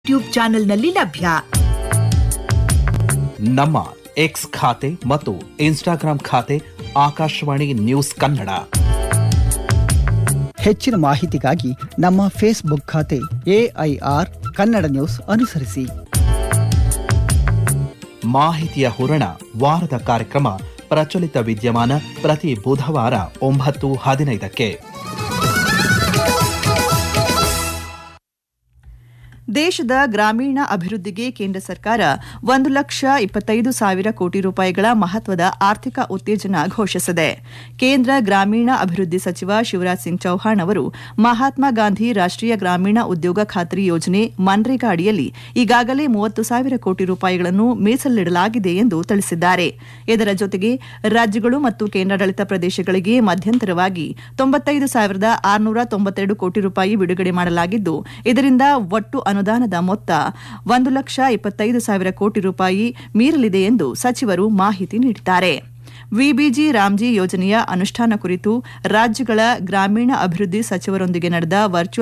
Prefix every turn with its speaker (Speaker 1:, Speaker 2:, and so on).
Speaker 1: YouTube ಚಾನೆಲ್ನಲ್ಲಿ ಲಭ್ಯ
Speaker 2: ನಮ್ಮ ಎಕ್ಸ್ ಖಾತೆ ಮತ್ತು ಇನ್ಸ್ಟಾಗ್ರಾಂ ಖಾತೆ ಆಕಾಶವಾಣಿ ನ್ಯೂಸ್ ಕನ್ನಡ
Speaker 3: ಹೆಚ್ಚಿನ ಮಾಹಿತಿಗಾಗಿ ನಮ್ಮ ಫೇಸ್ಬುಕ್ ಖಾತೆ ಎಐಆರ್ ಕನ್ನಡ ನ್ಯೂಸ್ ಅನುಸರಿಸಿ
Speaker 2: ಮಾಹಿತಿಯ ಹೂರಣ ವಾರದ ಕಾರ್ಯಕ್ರಮ ಪ್ರಚಲಿತ ವಿದ್ಯಮಾನ ಪ್ರತಿ ಬುಧವಾರ ಒಂಬತ್ತು ಹದಿನೈದಕ್ಕೆ
Speaker 4: ದೇಶದ ಗ್ರಾಮೀಣ ಅಭಿವೃದ್ಧಿಗೆ ಕೇಂದ್ರ ಸರ್ಕಾರ ಒಂದು ಲಕ್ಷ ಇಪ್ಪತ್ತೈದು ಸಾವಿರ ಕೋಟಿ ರೂಪಾಯಿಗಳ ಮಹತ್ವದ ಆರ್ಥಿಕ ಉತ್ತೇಜನ ಘೋಷಿಸಿದೆ ಕೇಂದ್ರ ಗ್ರಾಮೀಣ ಅಭಿವೃದ್ಧಿ ಸಚಿವ ಶಿವರಾಜ್ ಸಿಂಗ್ ಚೌಹಾಣ್ ಅವರು ಮಹಾತ್ಮ ಗಾಂಧಿ ರಾಷ್ಟ್ರೀಯ ಗ್ರಾಮೀಣ ಉದ್ಯೋಗ ಖಾತ್ರಿ ಯೋಜನೆ ಮನ್ರೇಗಾ ಅಡಿಯಲ್ಲಿ ಈಗಾಗಲೇ ಮೂವತ್ತು ಸಾವಿರ ಕೋಟಿ ರೂಪಾಯಿಗಳನ್ನು ಮೀಸಲಿಡಲಾಗಿದೆ ಎಂದು ತಿಳಿಸಿದ್ದಾರೆ ಇದರ ಜೊತೆಗೆ ರಾಜ್ಯಗಳು ಮತ್ತು ಕೇಂದ್ರಾಡಳಿತ ಪ್ರದೇಶಗಳಿಗೆ ಮಧ್ಯಂತರವಾಗಿ ತೊಂಬತ್ತೈದು ಸಾವಿರದ ಆರುನೂರ ತೊಂಬತ್ತೆರಡು ಕೋಟಿ ರೂಪಾಯಿ ಬಿಡುಗಡೆ ಮಾಡಲಾಗಿದ್ದು ಇದರಿಂದ ಒಟ್ಟು ಅನುದಾನದ ಮೊತ್ತ ಒಂದು ಲಕ್ಷ ಇಪ್ಪತ್ತೈದು ಸಾವಿರ ಕೋಟಿ ರೂಪಾಯಿ ಮೀರಲಿದೆ ಎಂದು ಸಚಿವರು ಮಾಹಿತಿ ನೀಡಿದ್ದಾರೆ ವಿಬಿಜಿ ರಾಮ್ಜಿ ಯೋಜನೆಯ ಅನುಷ್ಠಾನ ಕುರಿತು ರಾಜ್ಯಗಳ ಗ್ರಾಮೀಣ ಅಭಿವೃದ್ಧಿ ಸಚಿವರೊಂದಿಗೆ ನಡೆದ ವರ್ಚುವಲ್